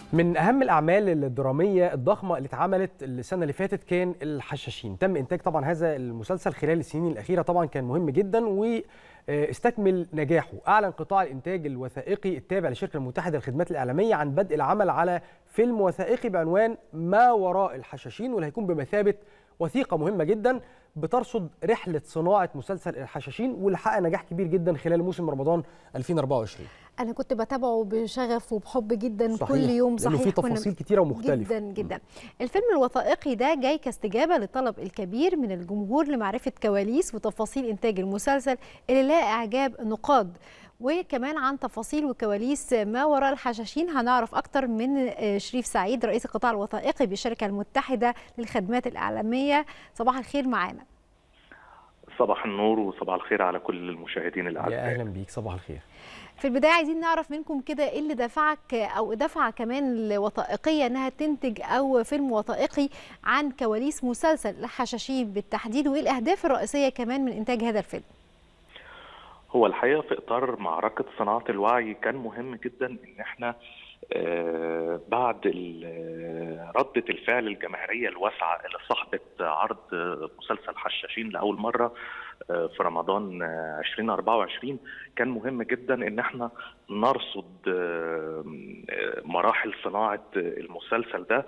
من اهم الاعمال الدراميه الضخمه اللي اتعملت السنه اللي فاتت كان الحشاشين تم انتاج طبعا هذا المسلسل خلال السنين الاخيره طبعا كان مهم جدا واستكمل نجاحه اعلن قطاع الانتاج الوثائقي التابع للشركه المتحده للخدمات الاعلاميه عن بدء العمل على فيلم وثائقي بعنوان ما وراء الحشاشين واللي هيكون بمثابه وثيقه مهمه جدا بترصد رحله صناعه مسلسل الحشاشين واللي حقق نجاح كبير جدا خلال موسم رمضان 2024 انا كنت بتابعه بشغف وبحب جدا صحيح. كل يوم لانه صحيح في كنا- تفاصيل كتيره ومختلفه جدا جدا الفيلم الوثائقي ده جاي كاستجابه للطلب الكبير من الجمهور لمعرفه كواليس وتفاصيل انتاج المسلسل اللي لقى اعجاب النقاد وكمان عن تفاصيل وكواليس ما وراء الحشاشين هنعرف اكتر من آه، شريف سعيد رئيس القطاع الوثائقي بالشركه المتحده للخدمات الاعلاميه صباح الخير معانا صباح النور وصباح الخير على كل المشاهدين يا الأعزاء اهلا بيك صباح الخير في البدايه عايزين نعرف منكم كده ايه اللي دفعك او دفع كمان الوثائقيه انها تنتج او فيلم وثائقي عن كواليس مسلسل الحشاشين بالتحديد وايه الاهداف الرئيسيه كمان من انتاج هذا الفيلم هو الحقيقة في إطار معركة صناعة الوعي كان مهم جدا إن إحنا آه، بعد ال- ردة الفعل الجماهيرية الواسعة اللي صاحبت عرض آه، مسلسل حشاشين لأول مرة آه، في رمضان آه، 2024 كان مهم جدا إن إحنا نرصد آه، آه، مراحل صناعة المسلسل ده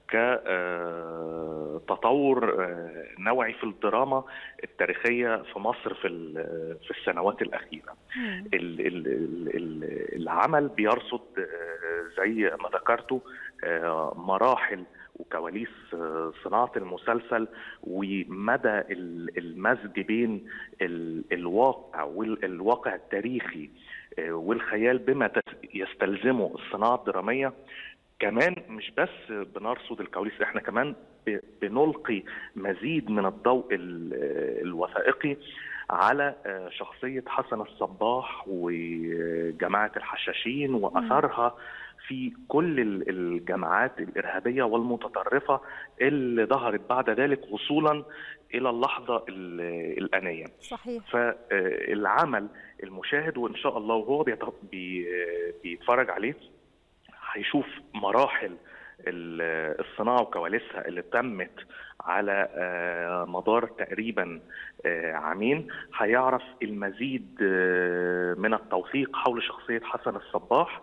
كتطور نوعي في الدراما التاريخية في مصر في ال- في السنوات الأخيرة ال- ال- ال- ال- العمل بيرصد آه، زي ما ذكرته آه، مراحل وكواليس آه، صناعة المسلسل ومدى ال- المزج بين ال- الواقع والواقع التاريخي آه، والخيال بما تس- يستلزمه الصناعة الدرامية كمان مش بس بنرصد الكواليس احنا كمان ب- بنلقي مزيد من الضوء ال- الوثائقي على آه، شخصية حسن الصباح وجماعة الحشاشين وأثرها في كل ال- الجماعات الإرهابية والمتطرفة اللي ظهرت بعد ذلك وصولا إلى اللحظة ال- الآنية صحيح فالعمل المشاهد وإن شاء الله وهو بيت- بي- بيتفرج عليه هيشوف مراحل ال- الصناعة وكواليسها اللي تمت على آه، مدار تقريبا آه، عامين هيعرف المزيد آه، من التوثيق حول شخصية حسن الصباح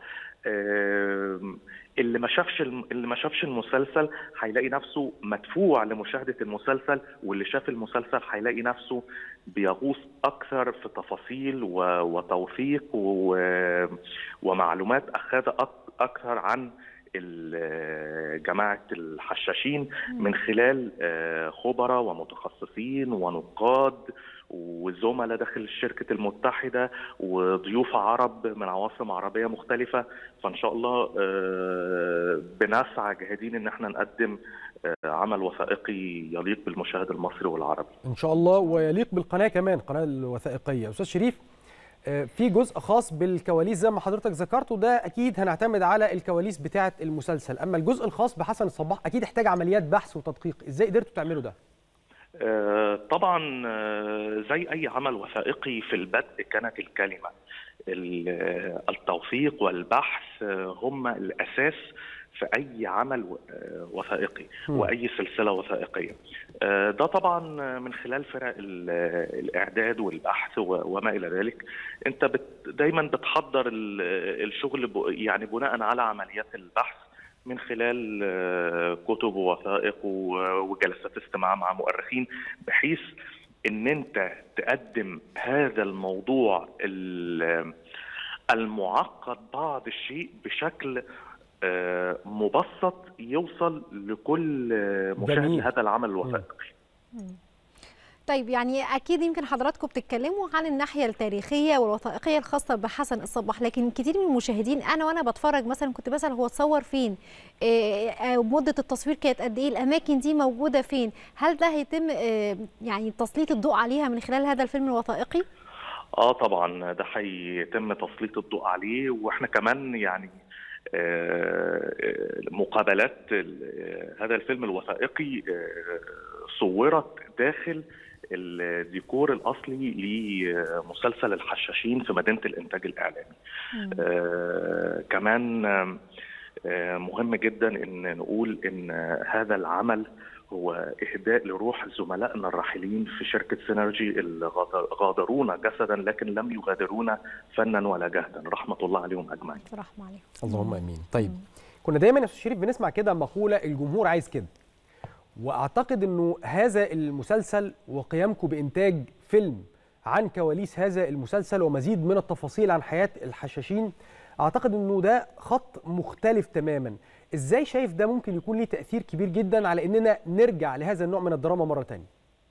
آه، اللي ما شافش الم- اللي ما شافش المسلسل هيلاقي نفسه مدفوع لمشاهدة المسلسل واللي شاف المسلسل هيلاقي نفسه بيغوص أكثر في تفاصيل و- وتوثيق و- ومعلومات أخاذة أك- أكثر عن ال- جماعة الحشاشين من خلال آه، خبراء ومتخصصين ونقاد وزملاء داخل الشركة المتحدة وضيوف عرب من عواصم عربية مختلفة فإن شاء الله آه، بنسعى جاهدين إن احنا نقدم آه، عمل وثائقي يليق بالمشاهد المصري والعربي ان شاء الله ويليق بالقناه كمان القناه الوثائقيه استاذ شريف آه، في جزء خاص بالكواليس زي ما حضرتك ذكرت وده اكيد هنعتمد على الكواليس بتاعه المسلسل اما الجزء الخاص بحسن الصباح اكيد احتاج عمليات بحث وتدقيق ازاي قدرتوا تعملوا ده آه، طبعا آه، زي اي عمل وثائقي في البدء كانت الكلمه ال- آه، التوثيق والبحث آه، هم الاساس في اي عمل و- آه، وثائقي مم. واي سلسله وثائقيه آه، ده طبعا آه، من خلال فرق ال- آه، الاعداد والبحث و- وما الى ذلك انت بت دايما بتحضر ال- آه، الشغل ب- يعني بناء على عمليات البحث من خلال آه، كتب ووثائق و- وجلسات استماع مع مؤرخين بحيث ان انت تقدم هذا الموضوع ال- المعقد بعض الشيء بشكل آه، مبسط يوصل لكل آه، مشاهد جميل. لهذا العمل الوثائقي طيب يعني اكيد يمكن حضراتكم بتتكلموا عن الناحيه التاريخيه والوثائقيه الخاصه بحسن الصباح لكن كتير من المشاهدين انا وانا بتفرج مثلا كنت بسال هو اتصور فين إيه آه، مده التصوير كانت قد ايه الاماكن دي موجوده فين هل ده هيتم آه، يعني تسليط الضوء عليها من خلال هذا الفيلم الوثائقي اه طبعا ده هيتم تسليط الضوء عليه واحنا كمان يعني آه، آه، مقابلات ال- هذا الفيلم الوثائقي آه، صورت داخل الديكور الاصلي لمسلسل الحشاشين في مدينه الانتاج الاعلامي. آه كمان آم، مهم جدا ان نقول ان هذا العمل هو اهداء لروح زملائنا الراحلين في شركه سينرجي اللي غادرونا جسدا لكن لم يغادرونا فنا ولا جهدا رحمه الله عليهم اجمعين. رحمه عليهم. اللهم امين. طيب كنا دايما يا استاذ شريف بنسمع كده مقوله الجمهور عايز كده. واعتقد انه هذا المسلسل وقيامكم بانتاج فيلم عن كواليس هذا المسلسل ومزيد من التفاصيل عن حياه الحشاشين اعتقد انه ده خط مختلف تماما ازاي شايف ده ممكن يكون ليه تاثير كبير جدا على اننا نرجع لهذا النوع من الدراما مره ثانيه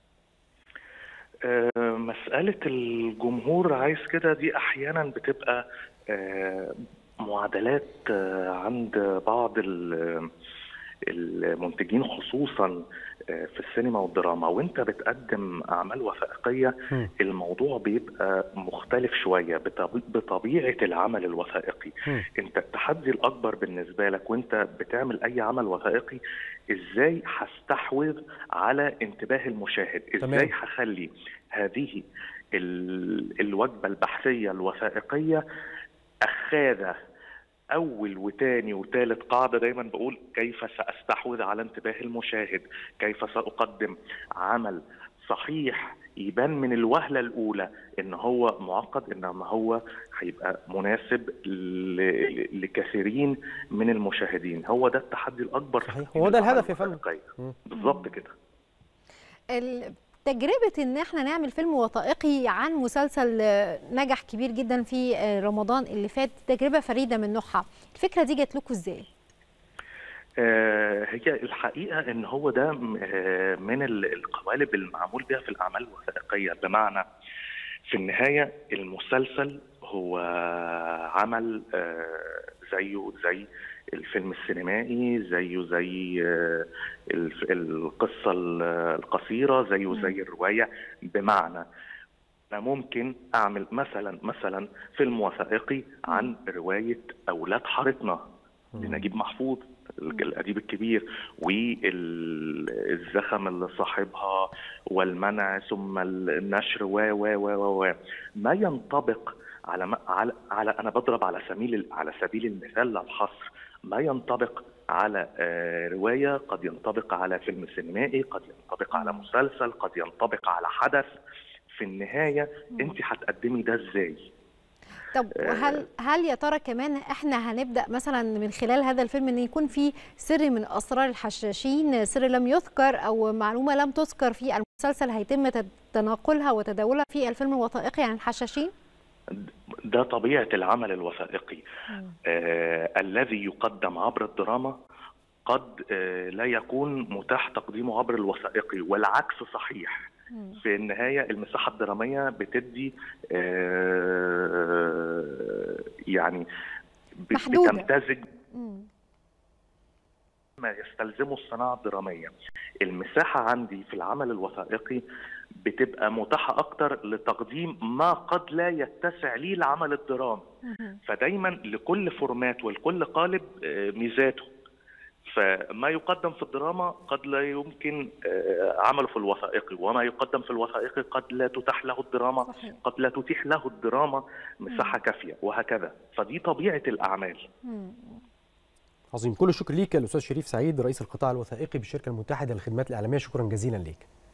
أه مساله الجمهور عايز كده دي احيانا بتبقى أه معادلات أه عند بعض المنتجين خصوصا في السينما والدراما وانت بتقدم اعمال وثائقيه م. الموضوع بيبقى مختلف شويه بطبيعه العمل الوثائقي م. انت التحدي الاكبر بالنسبه لك وانت بتعمل اي عمل وثائقي ازاي هستحوذ على انتباه المشاهد ازاي هخلي هذه الوجبه البحثيه الوثائقيه اخاذه اول وتاني وتالت قاعده دايما بقول كيف ساستحوذ على انتباه المشاهد كيف ساقدم عمل صحيح يبان من الوهله الاولى ان هو معقد انما هو هيبقى مناسب لكثيرين من المشاهدين هو ده التحدي الاكبر صحيح هو ده الهدف يا فندم بالظبط كده تجربة ان احنا نعمل فيلم وثائقي عن مسلسل نجح كبير جدا في رمضان اللي فات تجربة فريدة من نوعها الفكرة دي جات لكم ازاي؟ آه هي الحقيقة ان هو ده من القوالب المعمول بها في الاعمال الوثائقية بمعنى في النهاية المسلسل هو عمل آه زيه زي الفيلم السينمائي زيه زي القصة القصيرة زيه زي الرواية بمعنى أنا ممكن أعمل مثلا مثلا فيلم وثائقي عن رواية أولاد حارتنا لنجيب محفوظ الأديب الكبير والزخم اللي صاحبها والمنع ثم النشر و و و و ما ينطبق على على على انا بضرب على سبيل على سبيل المثال للحصر ما ينطبق على روايه قد ينطبق على فيلم سينمائي قد ينطبق على مسلسل قد ينطبق على حدث في النهايه انت هتقدمي ده ازاي طب هل هل يا ترى كمان احنا هنبدا مثلا من خلال هذا الفيلم ان يكون في سر من اسرار الحشاشين سر لم يذكر او معلومه لم تذكر في المسلسل هيتم تناقلها وتداولها في الفيلم الوثائقي عن الحشاشين؟ ده طبيعه العمل الوثائقي آه الذي يقدم عبر الدراما قد آه لا يكون متاح تقديمه عبر الوثائقي والعكس صحيح مم. في النهايه المساحه الدراميه بتدي آه يعني محدودة. بتمتزج ما يستلزمه الصناعه الدراميه المساحه عندي في العمل الوثائقي بتبقى متاحة أكتر لتقديم ما قد لا يتسع ليه العمل الدرامي فدايما لكل فورمات ولكل قالب ميزاته فما يقدم في الدراما قد لا يمكن عمله في الوثائقي وما يقدم في الوثائقي قد لا تتاح له الدراما صحيح. قد لا تتيح له الدراما مساحة كافية وهكذا فدي طبيعة الأعمال عظيم كل الشكر ليك الاستاذ شريف سعيد رئيس القطاع الوثائقي بالشركه المتحده للخدمات الاعلاميه شكرا جزيلا ليك